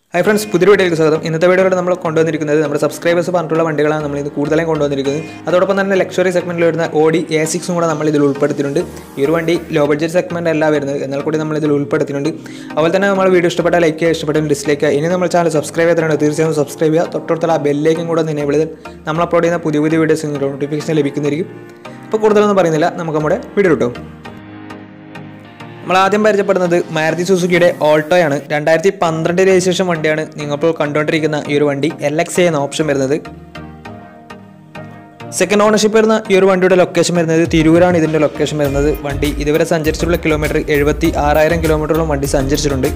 hi friends പുതിയ വീഡിയോയിലേക്ക് സ്വാഗതം ഇന്നത്തെ വീഡിയോയിൽ നമ്മൾ കൊണ്ടുവന്നിരിക്കുന്നത് നമ്മുടെ സബ്സ്ക്രൈബേഴ്സ് പറഞ്ഞിട്ടുള്ള വണ്ടികളാണ് നമ്മൾ ഇത് കൂടുതലായും കൊണ്ടുവന്നിരിക്കുന്നത് അതോടൊപ്പം തന്നെ ലക്ഷറി സെഗ്മെന്റിൽ വരുന്ന ഓഡി എ സിക്സും കൂടെ നമ്മൾ ഇതിൽ ഉൾപ്പെടുത്തിയിട്ടുണ്ട് ഈ ഒരു വണ്ടി ലോ ബഡ്ജറ്റ് സെഗ്മെന്റ് അല്ല വരുന്നത് എന്നാൽ കൂടി നമ്മൾ ഇതിൽ ഉൾപ്പെടുത്തിയിട്ടുണ്ട് അതുപോലെ തന്നെ നമ്മൾ വീഡിയോ ഇഷ്ടപ്പെട്ട ലൈക്ക് ചെയ്യുക ഇഷ്ടപ്പെട്ട ഡിസ്ലൈക്ക് ചെയ്യുക ഇനി നമ്മൾ ചാനൽ സബ്സ്ക്രൈബ് ചെയ്തിട്ടുണ്ട് തീർച്ചയായും സബ്സ്ക്രൈബ് ചെയ്യുക തൊട്ടടുത്തുള്ള ആ ബെല്ലേക്കും കൂടെ ഒന്ന് enable ചെയ്താൽ നമ്മൾ അപ്ലോഡ് ചെയ്യുന്ന പുതിയ പുതിയ വീഡിയോസ് നോട്ടിഫിക്കേഷൻ ലഭിക്കുന്നതായിരിക്കും അപ്പോൾ കൂടുതലൊന്നും പറയുന്നില്ല നമുക്ക് നമ്മുടെ വീഡിയോ കിട്ടും നമ്മൾ ആദ്യം പരിചയപ്പെടുന്നത് മാരുതി സുസുക്കിയുടെ ഓൾട്ടോയാണ് രണ്ടായിരത്തി പന്ത്രണ്ട് രജിസ്ട്രേഷൻ വണ്ടിയാണ് നിങ്ങളിപ്പോൾ കണ്ടുകൊണ്ടിരിക്കുന്ന ഈ ഒരു വണ്ടി എൽ എക്സ് എന്ന ഓപ്ഷൻ വരുന്നത് സെക്കൻഡ് ഓണർഷിപ്പ് വരുന്ന ഈ ഒരു വണ്ടിയുടെ ലൊക്കേഷൻ വരുന്നത് തിരൂരാണ് ഇതിൻ്റെ ലൊക്കേഷൻ വരുന്നത് വണ്ടി ഇതുവരെ സഞ്ചരിച്ചിട്ടുള്ള കിലോമീറ്റർ എഴുപത്തി ആറായിരം കിലോമീറ്ററോളം വണ്ടി സഞ്ചരിച്ചിട്ടുണ്ട്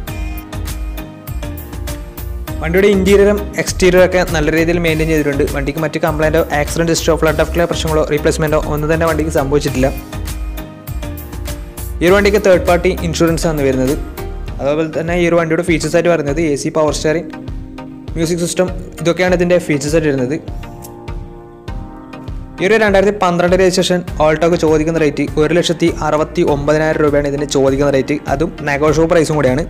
വണ്ടിയുടെ ഇന്റീരിയറും എക്സ്റ്റീരിയറും ഒക്കെ നല്ല രീതിയിൽ മെയിൻറ്റെയിൻ ചെയ്തിട്ടുണ്ട് വണ്ടിക്ക് മറ്റ് കംപ്ലൈൻറ്റോ accident history flood of clear പ്രശ്നങ്ങളോ റീപ്ലേസ്മെൻറ്റോ ഒന്നും തന്നെ വണ്ടിക്ക് സംഭവിച്ചിട്ടില്ല ഈ ഒരു വണ്ടിക്ക് തേർഡ് പാർട്ടി ഇൻഷുറൻസ് ആണ് വരുന്നത് അതുപോലെ തന്നെ ഈ ഒരു വണ്ടിയുടെ ഫീച്ചേഴ്സ് ആയിട്ട് പറയുന്നത് A C power steering music system ഇതൊക്കെയാണ് ഇതിൻ്റെ ഫീച്ചേഴ്സ് ആയിട്ട് വരുന്നത് ഈ ഒരു രണ്ടായിരത്തി പന്ത്രണ്ട് രജിസ്ട്രേഷൻ ഓൾട്ടോക്ക് ചോദിക്കുന്ന റേറ്റ് ഒരു ലക്ഷത്തി അറുപത്തി ഒമ്പതിനായിരം രൂപയാണ് ഇതിന് ചോദിക്കുന്ന റേറ്റ് അതും നെഗോഷ്യബിൾ പ്രൈസും കൂടിയാണ്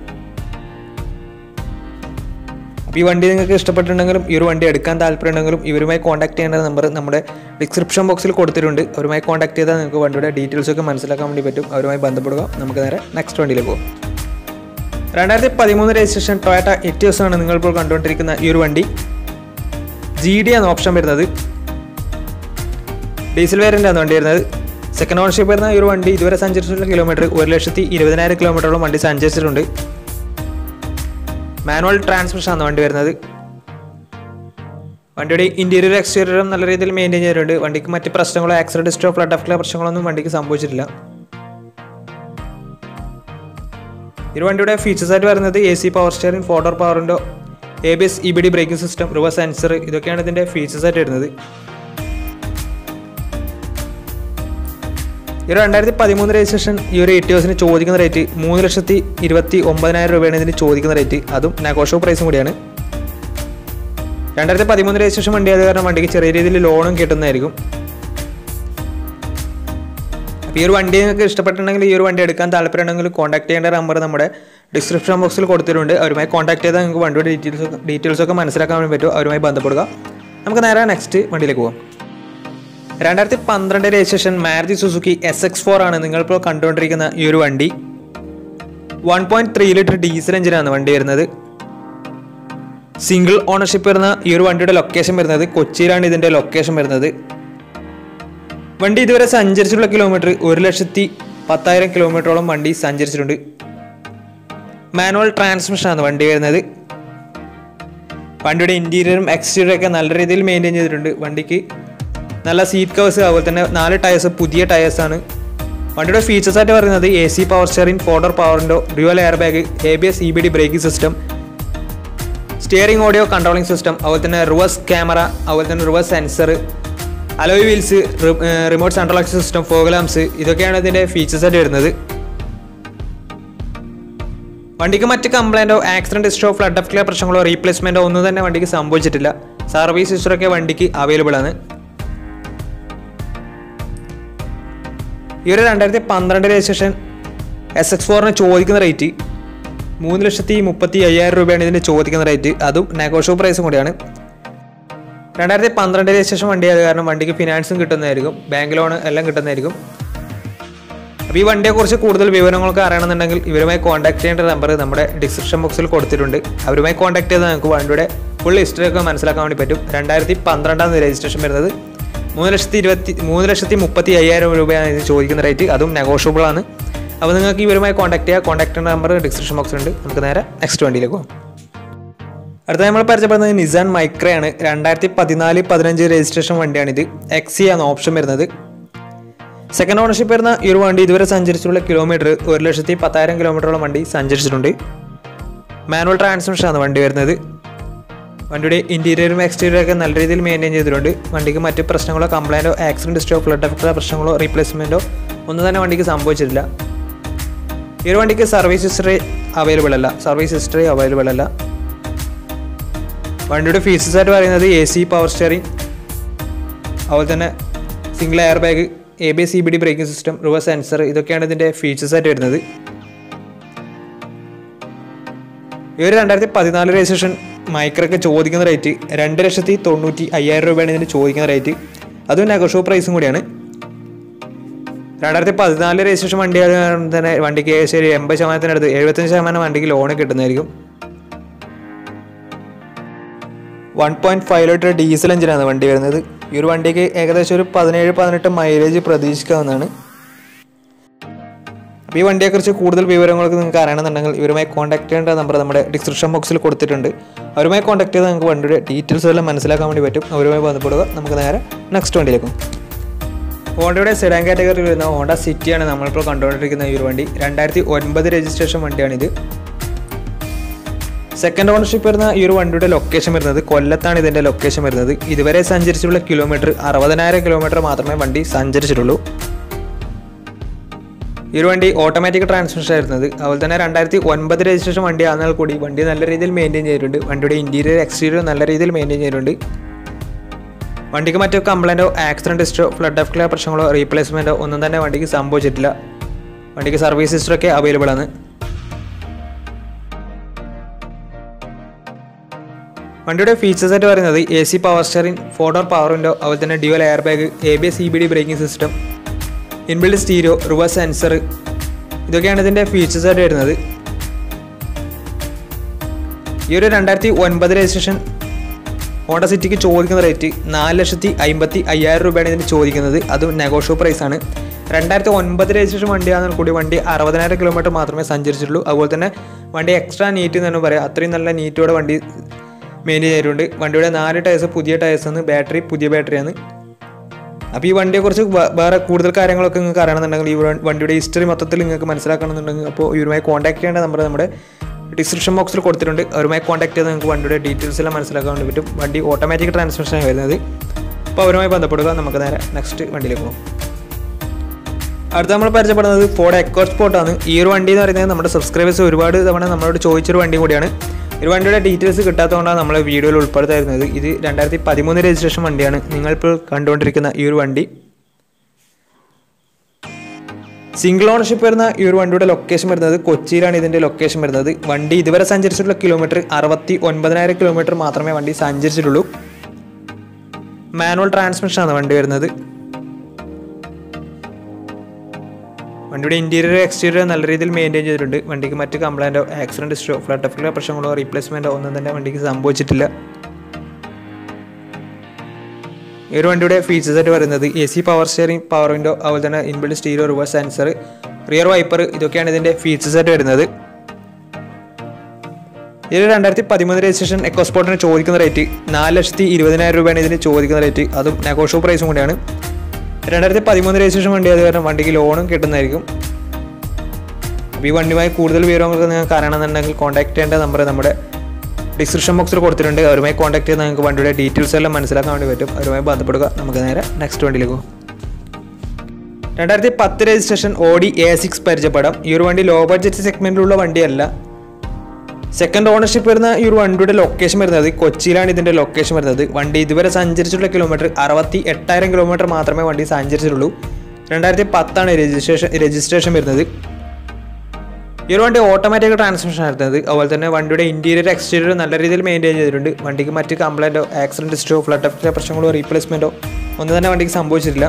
അപ്പോൾ ഈ വണ്ടി നിങ്ങൾക്ക് ഇഷ്ടപ്പെട്ടിട്ടുണ്ടെങ്കിലും ഈ ഒരു വണ്ടി എടുക്കാൻ താല്പര്യമുണ്ടെങ്കിലും ഇവരുമായി കോൺടാക്ട് ചെയ്യേണ്ട നമ്പർ നമ്മുടെ ഡിസ്ക്രിപ്ഷൻ ബോക്സിൽ കൊടുത്തിട്ടുണ്ട് അവരുമായി കോൺടാക്ട് ചെയ്താൽ നിങ്ങൾക്ക് വണ്ടിയുടെ ഡീറ്റെയിൽസ് ഒക്കെ മനസ്സിലാക്കാൻ വേണ്ടി പറ്റും അവരുമായി ബന്ധപ്പെടുക നമുക്ക് നേരെ നെക്സ്റ്റ് വണ്ടിയിലേക്ക് പോകും രണ്ടായിരത്തി പതിമൂന്ന് രജിസ്ട്രേഷൻ ടൊയാറ്റ എറ്റിയോസ് ആണ് നിങ്ങളിപ്പോൾ കണ്ടുകൊണ്ടിരിക്കുന്ന ഈ ഒരു വണ്ടി ജി ഡി ആണ് ഓപ്ഷൻ വരുന്നത് ഡീസൽ വേരിയൻ്റ് ആണ് വണ്ടി വരുന്നത് സെക്കൻഡ് ഓണർഷിപ്പ് വരുന്ന ഈ ഒരു വണ്ടി ഇതുവരെ സഞ്ചരിച്ചിട്ടുള്ള കിലോമീറ്റർ ഒരു ലക്ഷത്തി ഇരുപതിനായിരം കിലോമീറ്ററോളം വണ്ടി സഞ്ചരിച്ചിട്ടുണ്ട് മാനുവൽ ട്രാൻസ്മിഷൻ ആണ് വണ്ടി വരുന്നത് വണ്ടിയുടെ ഇന്റീരിയർ എക്സ്റ്റീരിയറും നല്ല രീതിയിൽ മെയിൻറ്റെയിൻ ചെയ്തിട്ടുണ്ട് വണ്ടിക്ക് മറ്റ് പ്രശ്നങ്ങളോ ആക്സിഡന്റ് ഹിസ്റ്റോ ഫ്ലഡ് ഓഫ് പ്രശ്നങ്ങളൊന്നും വണ്ടിക്ക് സംഭവിച്ചിട്ടില്ല ഈ വണ്ടിയുടെ ഫീച്ചേഴ്സ് ആയിട്ട് വരുന്നത് A C power steering four door പവറിൻ്റെ A B S E B D braking system reverse sensor ഇതൊക്കെയാണ് ഇതിൻ്റെ ഫീച്ചേഴ്സ് ആയിട്ട് വരുന്നത് ഈ ഒരു രണ്ടായിരത്തി പതിമൂന്ന് രജിസ്ട്രേഷൻ ഈ ഒരു എറ്റിയോസിന് ചോദിക്കുന്ന റേറ്റ് മൂന്ന് ലക്ഷത്തി ഇരുപത്തി ഒമ്പതിനായിരം രൂപയാണ് ഇതിന് ചോദിക്കുന്ന റേറ്റ് അതും നെഗോഷ്യബിൾ പ്രൈസും കൂടിയാണ് രണ്ടായിരത്തി പതിമൂന്ന് രജിസ്ട്രേഷൻ വണ്ടി ആയത് കാരണം വണ്ടിക്ക് ചെറിയ രീതിയിൽ ലോണും കിട്ടുന്നതായിരിക്കും അപ്പോൾ ഈ ഒരു വണ്ടി നിങ്ങൾക്ക് ഇഷ്ടപ്പെട്ടിട്ടുണ്ടെങ്കിൽ ഈ ഒരു വണ്ടി എടുക്കാൻ താല്പര്യമുണ്ടെങ്കിൽ കോൺടാക്ട് ചെയ്യേണ്ട നമ്പർ നമ്മുടെ ഡിസ്ക്രിപ്ഷൻ ബോക്സിൽ കൊടുത്തിട്ടുണ്ട് അവരുമായി കോൺടാക്ട് ചെയ്താൽ നിങ്ങൾക്ക് വണ്ടിയുടെ ഡീറ്റെയിൽസ് ഡീറ്റെയിൽസ് ഒക്കെ മനസ്സിലാക്കാൻ വേണ്ടി പറ്റും അവരുമായി ബന്ധപ്പെടുക നമുക്ക് നേരെ നെക്സ്റ്റ് വണ്ടിയിലേക്ക് പോകാം രണ്ടായിരത്തി പന്ത്രണ്ട് registration Maruti Suzuki S X four ആണ് നിങ്ങളിപ്പോൾ കണ്ടുകൊണ്ടിരിക്കുന്ന ഈ ഒരു വണ്ടി one point three litre diesel എഞ്ചിനാണ് വണ്ടി വരുന്നത് സിംഗിൾ ഓണർഷിപ്പ് വരുന്ന ഈ ഒരു വണ്ടിയുടെ ലൊക്കേഷൻ വരുന്നത് കൊച്ചിയിലാണ് ഇതിൻ്റെ ലൊക്കേഷൻ വരുന്നത് വണ്ടി ഇതുവരെ സഞ്ചരിച്ചിട്ടുള്ള കിലോമീറ്റർ ഒരു ലക്ഷത്തി പത്തായിരം കിലോമീറ്ററോളം വണ്ടി സഞ്ചരിച്ചിട്ടുണ്ട് മാനുവൽ ട്രാൻസ്മിഷനാണ് വണ്ടി വരുന്നത് വണ്ടിയുടെ ഇൻറ്റീരിയറും എക്സ്റ്റീരിയറും ഒക്കെ നല്ല രീതിയിൽ മെയിൻറ്റെയിൻ ചെയ്തിട്ടുണ്ട് വണ്ടിക്ക് നല്ല സീറ്റ് കവേഴ്സ് അതുപോലെ തന്നെ നാല് ടയേഴ്സ് പുതിയ ടയേഴ്സാണ് വണ്ടിയുടെ ഫീച്ചേഴ്സ് ആയിട്ട് പറയുന്നത് A C power steering four door പവറിൻ്റെ dual air bag A B S E B D braking system steering audio controlling system അതുപോലെ തന്നെ റിവേഴ്സ് ക്യാമറ അതുപോലെ തന്നെ reverse sensor alloy wheels remote central access system fog lamps ഇതൊക്കെയാണ് ഇതിൻ്റെ features ആയിട്ട് വരുന്നത് വണ്ടിക്ക് മറ്റ് കംപ്ലൈൻറ്റോ accident history flood of clear പ്രശ്നങ്ങളോ റീപ്ലേസ്മെൻറ്റോ ഒന്നും തന്നെ വണ്ടിക്ക് സംഭവിച്ചിട്ടില്ല സർവീസ് ഹിസ്റ്ററൊക്കെ വണ്ടിക്ക് അവൈലബിൾ ആണ് ഈ ഒരു രണ്ടായിരത്തി പന്ത്രണ്ട് രജിസ്ട്രേഷൻ എസ് എക്സ് ഫോറിന് ചോദിക്കുന്ന റേറ്റ് മൂന്ന് ലക്ഷത്തി മുപ്പത്തി അയ്യായിരം രൂപയാണ് ഇതിന് ചോദിക്കുന്ന റേറ്റ് അതും നെഗോഷ്യബിൾ പ്രൈസും കൂടിയാണ് രണ്ടായിരത്തി പന്ത്രണ്ട് രജിസ്ട്രേഷൻ വണ്ടി ആയത് കാരണം വണ്ടിക്ക് ഫിനാൻസും കിട്ടുന്നതായിരിക്കും ബാങ്ക് ലോൺ എല്ലാം കിട്ടുന്നതായിരിക്കും അപ്പോൾ ഈ വണ്ടിയെക്കുറിച്ച് കൂടുതൽ വിവരങ്ങളൊക്കെ അറിയണമെന്നുണ്ടെങ്കിൽ ഇവരുമായി കോൺടാക്ട് ചെയ്യേണ്ട നമ്പർ നമ്മുടെ ഡിസ്ക്രിപ്ഷൻ ബോക്സിൽ കൊടുത്തിട്ടുണ്ട് അവരുമായി കോൺടാക്ട് ചെയ്താൽ നമുക്ക് വണ്ടിയുടെ ഫുൾ ഹിസ്റ്ററി ഒക്കെ മനസ്സിലാക്കാൻ വേണ്ടി പറ്റും രണ്ടായിരത്തി പന്ത്രണ്ടാം രജിസ്ട്രേഷൻ വരുന്നത് മൂന്ന് ലക്ഷത്തി ഇരുപത്തി മൂന്ന് ലക്ഷത്തി മുപ്പത്തി അയ്യായിരം രൂപയാണ് ഇത് ചോദിക്കുന്ന റേറ്റ് അതും നെഗോഷ്യബിൾ ആണ് അപ്പോൾ നിങ്ങൾക്ക് ഇവരുമായി കോൺടാക്ട് ചെയ്യുക കോൺടാക്ട് നമ്പർ ഡിസ്ക്രിപ്ഷൻ ബോക്സിലുണ്ട് നമുക്ക് നേരെ നെക്സ്റ്റ് വണ്ടിയിലേക്ക് പോകാം അടുത്ത നമ്മൾ പരിചയപ്പെടുന്നത് നിസാൻ മൈക്രയാണ് രണ്ടായിരത്തി പതിനാല് പതിനഞ്ച് രജിസ്ട്രേഷൻ വണ്ടിയാണിത് എക്സി ആണ് ഓപ്ഷൻ വരുന്നത് സെക്കൻഡ് ഓണർഷിപ്പ് വരുന്ന ഈ ഒരു വണ്ടി ഇതുവരെ സഞ്ചരിച്ചിട്ടുള്ള കിലോമീറ്റർ ഒരു ലക്ഷത്തി പത്തായിരം കിലോമീറ്ററോളം വണ്ടി സഞ്ചരിച്ചിട്ടുണ്ട് മാനുവൽ ട്രാൻസ്മിഷൻ ആണ് വണ്ടി വരുന്നത് വണ്ടിയുടെ ഇൻറ്റീരിയറും എക്സ്റ്റീരിയറും ഒക്കെ നല്ല രീതിയിൽ മെയിൻറ്റെയിൻ ചെയ്തിട്ടുണ്ട് വണ്ടിക്ക് മറ്റ് പ്രശ്നങ്ങളോ കംപ്ലൈൻറ്റോ ആക്സിഡൻറ്റ് ഹിസ്റ്റോ ഫ്ലഡ് എഫക്റ്റോ പ്രശ്നങ്ങളോ റീപ്ലേസ്മെൻറ്റോ ഒന്നും തന്നെ വണ്ടിക്ക് സംഭവിച്ചിട്ടില്ല ഈ ഒരു വണ്ടിക്ക് സർവീസ് ഹിസ്റ്ററി അവൈലബിൾ അല്ല സർവീസ് ഹിസ്റ്ററി അവൈലബിൾ അല്ല വണ്ടിയുടെ ഫീച്ചേഴ്സ് ആയിട്ട് പറയുന്നത് എ സി പവർ സ്റ്റിയറിംഗ് അതുപോലെ തന്നെ single air bag A B C B D braking system reverse sensor ഇതൊക്കെയാണ് ഇതിൻ്റെ ഫീച്ചേഴ്സ് ആയിട്ട് വരുന്നത് ഈ ഒരു രണ്ടായിരത്തി പതിനാല് രജിസ്ട്രേഷൻ മൈക്രോക്ക് ചോദിക്കുന്ന റേറ്റ് രണ്ട് ലക്ഷത്തി തൊണ്ണൂറ്റി അയ്യായിരം രൂപയാണ് ഇതിന് ചോദിക്കുന്ന റേറ്റ് അതും നെഗോഷ്യോ പ്രൈസും കൂടിയാണ് രണ്ടായിരത്തി പതിനാല് രജിസ്ട്രേഷൻ വണ്ടി ആയത് കാരണം തന്നെ വണ്ടിക്ക് ഏകദേശം ഒരു എൺപത് ശതമാനത്തിനടുത്ത് എഴുപത്തഞ്ച് ശതമാനം വണ്ടിക്ക് ലോൺ കിട്ടുന്നതായിരിക്കും one point five litre diesel എഞ്ചിനാണ് വണ്ടി വരുന്നത് ഈ ഒരു വണ്ടിക്ക് ഏകദേശം ഒരു പതിനേഴ് പതിനെട്ട് മൈലേജ് പ്രതീക്ഷിക്കാവുന്നതാണ് അപ്പോൾ ഈ വണ്ടിയെക്കുറിച്ച് കൂടുതൽ വിവരങ്ങൾക്ക് നിങ്ങൾക്ക് അറിയണമെന്നുണ്ടെങ്കിൽ ഇവരുമായി കോൺടാക്ട് ചെയ്യേണ്ട നമ്പർ നമ്മുടെ ഡിസ്ക്രിപ്ഷൻ ബോക്സിൽ കൊടുത്തിട്ടുണ്ട് അവരുമായി കോൺടാക്ട് ചെയ്താൽ നിങ്ങൾക്ക് വണ്ടിയുടെ ഡീറ്റെയിൽസ് എല്ലാം മനസ്സിലാക്കാൻ വേണ്ടി പറ്റും അവരുമായി ബന്ധപ്പെടുക നമുക്ക് നേരെ നെക്സ്റ്റ് വണ്ടിയിലേക്കും ഹോണ്ടയുടെ സെഡാൻ കാറ്റഗറിയിൽ വരുന്ന ഹോണ്ട സിറ്റിയാണ് നമ്മളിപ്പോൾ കണ്ടുകൊണ്ടിരിക്കുന്ന ഈ ഒരു വണ്ടി രണ്ടായിരത്തി ഒൻപത് രജിസ്ട്രേഷൻ വണ്ടിയാണിത് സെക്കൻഡ് ഓണർഷിപ്പ് വരുന്ന ഈ ഒരു വണ്ടിയുടെ ലൊക്കേഷൻ വരുന്നത് കൊല്ലത്താണ് ഇതിൻ്റെ ലൊക്കേഷൻ വരുന്നത് ഇതുവരെ സഞ്ചരിച്ചിട്ടുള്ള കിലോമീറ്റർ അറുപതിനായിരം കിലോമീറ്റർ മാത്രമേ വണ്ടി സഞ്ചരിച്ചിട്ടുള്ളൂ ഈ ഒരു വണ്ടി ഓട്ടോമാറ്റിക് ട്രാൻസ്മിഷൻ ആയിരുന്നത് അതുപോലെ തന്നെ രണ്ടായിരത്തി ഒൻപത് രജിസ്ട്രേഷൻ വണ്ടി ആണെങ്കിൽ കൂടി വണ്ടി നല്ല രീതിയിൽ മെയിൻറ്റെയിൻ ചെയ്തിട്ടുണ്ട് വണ്ടിയുടെ ഇൻറ്റീരിയർ എക്സ്റ്റീരിയർ നല്ല രീതിയിൽ മെയിൻറ്റെയിൻ ചെയ്തിട്ടുണ്ട് വണ്ടിക്ക് മറ്റു കംപ്ലൈൻറ്റോ ആക്സിഡൻറ്റ് ഹിസ്റ്ററോ ഫ്ലഡ് ഓഫ് ക്ലിയർ പ്രശ്നങ്ങളോ റീപ്ലേസ്മെൻറ്റോ ഒന്നും തന്നെ വണ്ടിക്ക് സംഭവിച്ചിട്ടില്ല വണ്ടിക്ക് സർവീസ് ഹിസ്റ്ററൊക്കെ അവൈലബിൾ ആണ് വണ്ടിയുടെ ഫീച്ചേഴ്സ് ആയിട്ട് പറയുന്നത് A C power steering four door power window അതുപോലെ തന്നെ dual air bag A B S C B D braking system inbuilt stereo reverse sensor ഇതൊക്കെയാണ് ഇതിൻ്റെ ഫീച്ചേഴ്സ് ആയിട്ട് വരുന്നത് ഈ ഒരു രണ്ടായിരത്തി ഒൻപത് രജിസ്ട്രേഷൻ ഹോണ്ട സിറ്റിക്ക് ചോദിക്കുന്ന റേറ്റ് നാല് ലക്ഷത്തി അമ്പത്തി അയ്യായിരം രൂപയാണ് ഇതിന് ചോദിക്കുന്നത് അതും നെഗോഷ്യോ പ്രൈസാണ് രണ്ടായിരത്തി ഒൻപത് രജിസ്ട്രേഷൻ വണ്ടിയാണെങ്കിൽ കൂടി വണ്ടി അറുപതിനായിരം കിലോമീറ്റർ മാത്രമേ സഞ്ചരിച്ചിട്ടുള്ളൂ അതുപോലെ തന്നെ വണ്ടി എക്സ്ട്രാ നീറ്റ് എന്ന് തന്നെ പറയാം അത്രയും നല്ല നീറ്റോടെ വണ്ടി മെയിൻറ്റെയിൻ ചെയ്തിട്ടുണ്ട് വണ്ടിയുടെ നാല് ടയേഴ്സ് പുതിയ ടയേഴ്സാണ് ബാറ്ററി പുതിയ ബാറ്ററിയാണ് അപ്പോൾ ഈ വണ്ടിയെക്കുറിച്ച് വ- വേറെ കൂടുതൽ കാര്യങ്ങളൊക്കെ നിങ്ങൾക്ക് അറിയണമെന്നുണ്ടെങ്കിൽ ഈ വ- വണ്ടിയുടെ ഹിസ്റ്ററി മൊത്തത്തിൽ നിങ്ങൾക്ക് മനസ്സിലാക്കണമെന്നുണ്ടെങ്കിൽ അപ്പോൾ ഇവരുമായി കോൺടാക്ട് ചെയ്യേണ്ട നമ്പർ നമ്മുടെ ഡിസ്ക്രിപ്ഷൻ ബോക്സിൽ കൊടുത്തിട്ടുണ്ട് അവരുമായി കോൺടാക്ട് ചെയ്ത് നിങ്ങൾക്ക് വണ്ടിയുടെ ഡീറ്റെയിൽസ് എല്ലാം മനസ്സിലാക്കാൻ വേണ്ടി പറ്റും വണ്ടി ഓട്ടോമാറ്റിക് ട്രാൻസ്മിഷനാണ് വരുന്നത് അപ്പോൾ അവരുമായി ബന്ധപ്പെടുക നമുക്ക് നേരെ നെക്സ്റ്റ് വണ്ടിയിലേക്ക് പോകും അടുത്ത നമ്മൾ പരിചയപ്പെടുന്നത് ഫോർഡ് എക്കോ സ്പോർട്ടാണ് ഈ ഒരു വണ്ടി എന്ന് പറയുന്നത് നമ്മുടെ സബ്സ്ക്രൈബേഴ്സ് ഒരുപാട് തവണ നമ്മളോട് ചോദിച്ചൊരു വണ്ടി കൂടിയാണ് ഈ ഒരു വണ്ടിയുടെ ഡീറ്റെയിൽസ് കിട്ടാത്തതുകൊണ്ടാണ് നമ്മൾ വീഡിയോയിൽ ഉൾപ്പെടുത്തായിരുന്നത് ഇത് രണ്ടായിരത്തി പതിമൂന്ന് രജിസ്ട്രേഷൻ വണ്ടിയാണ് നിങ്ങളിപ്പോൾ കണ്ടുകൊണ്ടിരിക്കുന്ന ഈ ഒരു വണ്ടി സിംഗിൾ ഓണർഷിപ്പ് വരുന്ന ഈ ഒരു വണ്ടിയുടെ ലൊക്കേഷൻ വരുന്നത് കൊച്ചിയിലാണ് ഇതിൻ്റെ ലൊക്കേഷൻ വരുന്നത് വണ്ടി ഇതുവരെ സഞ്ചരിച്ചിട്ടുള്ള കിലോമീറ്റർ അറുപത്തി ഒൻപതിനായിരം കിലോമീറ്റർ മാത്രമേ വണ്ടി സഞ്ചരിച്ചിട്ടുള്ളൂ മാനുവൽ ട്രാൻസ്മിഷനാണ് വണ്ടി വരുന്നത് വണ്ടിയുടെ ഇന്റീരിയർ എക്സ്റ്റീരിയർ നല്ല രീതിയിൽ മെയിൻറ്റെയിൻ ചെയ്തിട്ടുണ്ട് വണ്ടിക്ക് മറ്റ് കംപ്ലൈൻറ്റോ ആക്സിഡൻറ്റ് ഹിസ്റ്ററോ ഫ്ലഡ് ഓഫ് പ്രശ്നങ്ങളോ റീപ്ലേസ്മെൻറ്റോ ഒന്നും തന്നെ വണ്ടിക്ക് സംഭവിച്ചിട്ടില്ല ഈ ഒരു വണ്ടിയുടെ ഫീച്ചേഴ്സ് ആയിട്ട് പറയുന്നത് A C power steering power window അതുപോലെ തന്നെ inbuilt stereo reverse sensor rear wiper ഇതൊക്കെയാണ് ഇതിൻ്റെ ഫീച്ചേഴ്സ് ആയിട്ട് വരുന്നത് ഇത് രണ്ടായിരത്തി പതിമൂന്ന് രജിസ്ട്രേഷൻ എക്കോസ്പോർട്ടിന് ചോദിക്കുന്ന റേറ്റ് നാല് ലക്ഷത്തി ഇരുപതിനായിരം രൂപയാണ് ഇതിന് ചോദിക്കുന്ന റേറ്റ് അതും നെഗോഷ്യോ പ്രൈസും കൂടിയാണ് രണ്ടായിരത്തി പതിമൂന്ന് രജിസ്ട്രേഷൻ വണ്ടി ആയത് കാരണം വണ്ടിക്ക് ലോണും കിട്ടുന്നതായിരിക്കും അപ്പോൾ ഈ വണ്ടിയുമായി കൂടുതൽ വിവരങ്ങൾക്ക് നിങ്ങൾക്ക് അറിയണമെന്നുണ്ടെങ്കിൽ കോൺടാക്ട് ചെയ്യേണ്ട നമ്പർ നമ്മുടെ ഡിസ്ക്രിപ്ഷൻ ബോക്സിൽ കൊടുത്തിട്ടുണ്ട് അവരുമായി കോൺടാക്ട് ചെയ്ത് നിങ്ങൾക്ക് വണ്ടിയുടെ ഡീറ്റെയിൽസ് എല്ലാം മനസ്സിലാക്കാൻ വേണ്ടി പറ്റും അവരുമായി ബന്ധപ്പെടുക നമുക്ക് നേരെ നെക്സ്റ്റ് വണ്ടിയിലേക്ക് പോകും രണ്ടായിരത്തി പത്ത് രജിസ്ട്രേഷൻ ഓഡി എ സിക്സ് പരിചയപ്പെടാം ഈ ഒരു വണ്ടി ലോ ബഡ്ജറ്റ് സെഗ്മെന്റിലുള്ള വണ്ടിയല്ല സെക്കൻഡ് ഓണർഷിപ്പ് വരുന്ന ഈ ഒരു വണ്ടിയുടെ ലൊക്കേഷൻ വരുന്നത് കൊച്ചിയിലാണ് ഇതിൻ്റെ ലൊക്കേഷൻ വരുന്നത് വണ്ടി ഇതുവരെ സഞ്ചരിച്ചിട്ടുള്ള കിലോമീറ്റർ അറുപത്തി എട്ടായിരം കിലോമീറ്റർ മാത്രമേ വണ്ടി സഞ്ചരിച്ചിട്ടുള്ളൂ രണ്ടായിരത്തി പത്താണ് രജിസ്ട്രേഷൻ രജിസ്ട്രേഷൻ വരുന്നത് ഈ ഒരു വണ്ടി ഓട്ടോമാറ്റിക് ട്രാൻസ്മിഷൻ ആയിരുന്നത് അതുപോലെ തന്നെ വണ്ടിയുടെ ഇന്റീരിയർ എക്സ്റ്റീരിയർ നല്ല രീതിയിൽ മെയിൻറ്റെയിൻ ചെയ്തിട്ടുണ്ട് വണ്ടിക്ക് മറ്റ് കംപ്ലൈൻറ്റോ ആക്സിഡൻറ്റ് ഹിസ്റ്ററോ ഫ്ലഡ് ഓഫ് പ്രശ്നങ്ങളോ റീപ്ലേസ്മെൻറ്റോ ഒന്നും തന്നെ വണ്ടിക്ക് സംഭവിച്ചിട്ടില്ല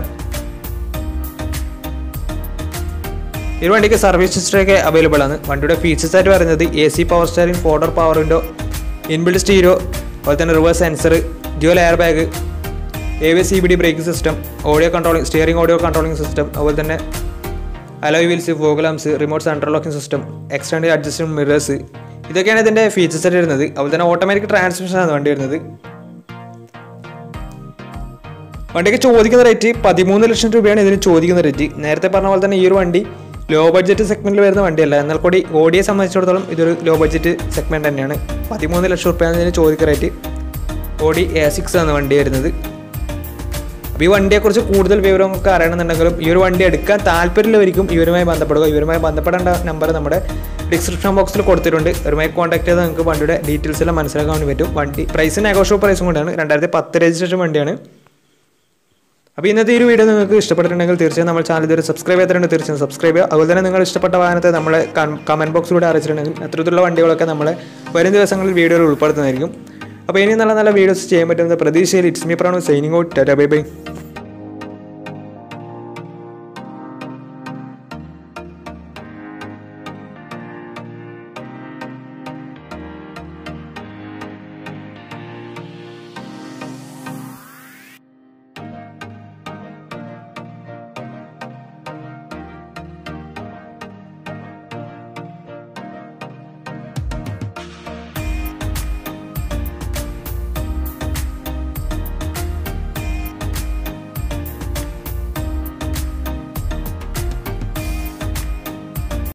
ഈ ഒരു വണ്ടിക്ക് സർവീസ് ഹിസ്റ്ററി ഒക്കെ അവൈലബിൾ ആണ് വണ്ടിയുടെ ഫീച്ചേഴ്സ് ആയിട്ട് പറയുന്നത് A C power steering four door power window inbuilt stereo അതുപോലെ തന്നെ reverse sensor dual air bag A V C B D braking system audio controlling steering audio controlling system അതുപോലെ തന്നെ alloy wheels fog lamps remote central locking system extend adjustment mirrors ഇതൊക്കെയാണ് ഇതിൻ്റെ features ആയിട്ട് വരുന്നത് അതുപോലെ തന്നെ ഓട്ടോമാറ്റിക് ട്രാൻസ്മിഷൻ ആണ് വണ്ടി വരുന്നത് വണ്ടിക്ക് ചോദിക്കുന്ന റേറ്റ് പതിമൂന്ന് ലക്ഷം രൂപയാണ് ഇതിന് ചോദിക്കുന്ന റേറ്റ് നേരത്തെ പറഞ്ഞ പോലെ തന്നെ ഈ ഒരു വണ്ടി ലോ ബഡ്ജറ്റ് സെഗ്മെന്റിൽ വരുന്ന വണ്ടിയല്ല എന്നാൽ കൂടി ഓഡിയെ സംബന്ധിച്ചിടത്തോളം ഇതൊരു ലോ ബഡ്ജറ്റ് സെഗ്മെന്റ് തന്നെയാണ് പതിമൂന്ന് ലക്ഷം റുപ്യാണ് ഇതിന് ചോദിക്കുന്ന റേറ്റ് ഓഡി എ സിക്സ് ആണ് വണ്ടി വരുന്നത് അപ്പോൾ ഈ വണ്ടിയെക്കുറിച്ച് കൂടുതൽ വിവരങ്ങളൊക്കെ അറിയണമെന്നുണ്ടെങ്കിലും ഈ ഒരു വണ്ടി എടുക്കാൻ താല്പര്യമുള്ളവർക്കും ഇവരുമായി ബന്ധപ്പെടുക ഇവരുമായി ബന്ധപ്പെടേണ്ട നമ്പർ നമ്മുടെ ഡിസ്ക്രിപ്ഷൻ ബോക്സിൽ കൊടുത്തിട്ടുണ്ട് ഇവരുമായി കോൺടാക്ട് ചെയ്താൽ നിങ്ങൾക്ക് വണ്ടിയുടെ ഡീറ്റെയിൽസ് എല്ലാം മനസ്സിലാക്കാൻ വേണ്ടി പറ്റും വണ്ടി പ്രൈസ് നെഗോഷ്യോ പ്രൈസും കൊണ്ടാണ് രണ്ടായിരത്തി പത്ത് രജിസ്ട്രേഷൻ വണ്ടിയാണ് അപ്പോൾ ഇന്നത്തെ ഈ ഒരു വീഡിയോ നിങ്ങൾക്ക് ഇഷ്ടപ്പെട്ടിട്ടുണ്ടെങ്കിൽ തീർച്ചയായും നമ്മൾ ചാനൽ ഇതുവരെ സബ്സ്ക്രൈബ് ചെയ്തിട്ടുണ്ടെങ്കിൽ തീർച്ചയായും സബ്സ്ക്രൈബ് ചെയ്യുക അതുപോലെ തന്നെ നിങ്ങൾ ഇഷ്ടപ്പെട്ട വാഹനത്തെ നമ്മളെ കമൻറ്റ് ബോക്സിലൂടെ അറിയിച്ചിട്ടുണ്ടെങ്കിൽ അത്തരത്തിലുള്ള വണ്ടികളൊക്കെ നമ്മളെ വരും ദിവസങ്ങളിൽ വീഡിയോയിൽ ഉൾപ്പെടുത്തുന്നതായിരിക്കും അപ്പോൾ ഇനി നല്ല നല്ല വീഡിയോസ് ചെയ്യാൻ പറ്റുന്ന പ്രതീക്ഷയിൽ it's me Pran signing out tata bye by